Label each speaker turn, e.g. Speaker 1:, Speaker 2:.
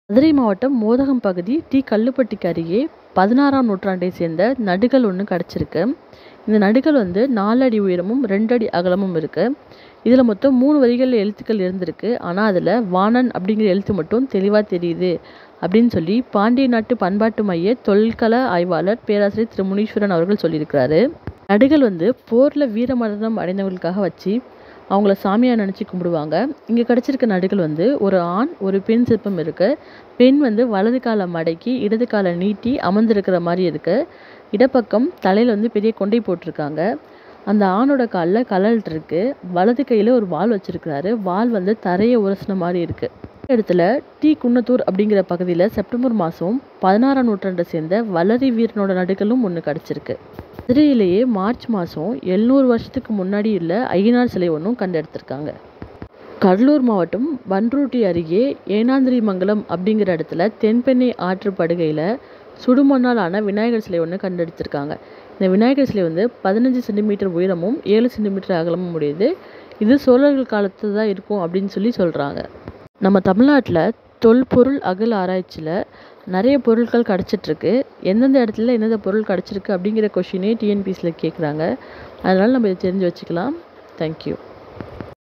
Speaker 1: மதுரை மாவட்டம் மோதகம் பகுதி டி கல்லுப்பட்டிக்கு அருகே பதினாறாம் நூற்றாண்டை சேர்ந்த நடுகல் ஒன்று கிடச்சிருக்கு இந்த நடுகல் வந்து நாலு அடி உயரமும் ரெண்டு அடி அகலமும் இருக்குது இதில் மொத்தம் மூணு வரிகளில் எழுத்துக்கள் இருந்திருக்கு ஆனால் அதில் வாணன் அப்படிங்கிற எழுத்து மட்டும் தெளிவாக தெரியுது அப்படின்னு சொல்லி பாண்டிய நாட்டு பண்பாட்டு மைய தொல்கல ஆய்வாளர் பேராசிரியர் திரு முனீஸ்வரன் அவர்கள் சொல்லியிருக்கிறாரு நடுகள் வந்து போரில் வீரமரணம் அடைந்தவங்களுக்காக வச்சு அவங்கள சாமியாக நினச்சி கும்பிடுவாங்க இங்கே கிடச்சிருக்க நடுகள் வந்து ஒரு ஆண் ஒரு பெண் சிற்பம் இருக்குது பெண் வந்து வலது காலை மடக்கி இடது காலை நீட்டி அமர்ந்திருக்கிற மாதிரி இருக்குது இடப்பக்கம் தலையில் வந்து பெரிய கொண்டை போட்டிருக்காங்க அந்த ஆணோட காலில் கலல் இருக்கு வலது கையில் ஒரு வாள் வச்சிருக்கிறாரு வாள் வந்து தரையை உரசின மாதிரி இருக்குது இடத்துல டி குன்னத்தூர் அப்படிங்கிற பகுதியில் செப்டம்பர் மாதம் பதினாறாம் நூற்றாண்டை சேர்ந்த வளரி வீரனோட நடுகளும் ஒன்று கிடச்சிருக்கு மதுரையிலேயே மார்ச் மாதம் எழுநூறு வருஷத்துக்கு முன்னாடி உள்ள ஐயனார் சிலை ஒன்றும் கண்டெடுத்திருக்காங்க கடலூர் மாவட்டம் பன்ருட்டி அருகே ஏனாந்திரி மங்கலம் அப்படிங்கிற இடத்துல தென்பெண்ணை ஆற்று படுகையில் சுடுமண்ணால் ஆன விநாயகர் சிலை ஒன்று கண்டெடுத்திருக்காங்க இந்த விநாயகர் சிலை வந்து பதினஞ்சு சென்டிமீட்டர் உயரமும் ஏழு சென்டிமீட்டர் அகலமும் உடையது இது சோழர்கள் காலத்து தான் இருக்கும் அப்படின்னு சொல்லி சொல்கிறாங்க நம்ம தமிழ்நாட்டில் தொல்பொருள் அகல் ஆராய்ச்சியில் நிறைய பொருட்கள் கிடச்சிட்ருக்கு எந்தெந்த இடத்துல எந்தெந்த பொருள் கிடச்சிருக்கு அப்படிங்கிற கொஷினே டிஎன்பிசியில் கேட்குறாங்க அதனால் நம்ம இதை தெரிஞ்சு வச்சுக்கலாம் தேங்க்யூ